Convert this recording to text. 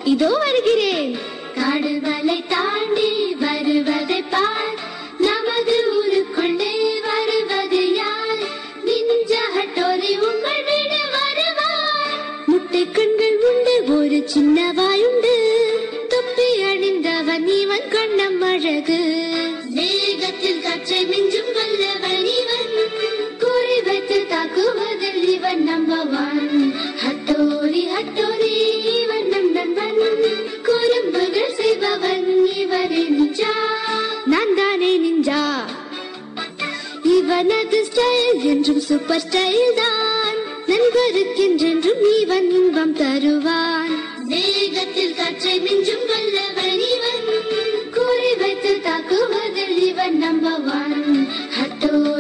இதோ வருகிறேன் காடுகளை தாண்டி வருவதை பார் நமது ஊருக்குள்ளே வருவது யார் நிஞ்சா ஹட்டோரி உங்கள் வீடு வருவார் முட்டை கண்கள் உண்டு ஒரு சின்ன வாயுண்டு தொப்பி அணிந்தவன் இவன் கண்ணம் அழகு வேகத்தில் காற்றை மிஞ்சும் வல்லவன் இவன் குறி வைத்து தாக்குவதில் இவன் நம்பவான் ஹட்டோரி ஹட்டோரி இவன் நம் நண்பன் குறும்புகள் செய்பவன் இவரே நிஜா நான் தானே நிஞ்சா இவனது ஸ்டைல் என்றும் சூப்பர் ஸ்டைல் தான் நண்பருக்கென்றென்றும் இவன் இன்பம் தருவான் வேகத்தில் காற்றை மிஞ்சும் வல்லவன் இவன் குறி வைத்து தாக்குவதில் இவன் நம்பவான் ஹட்டோரி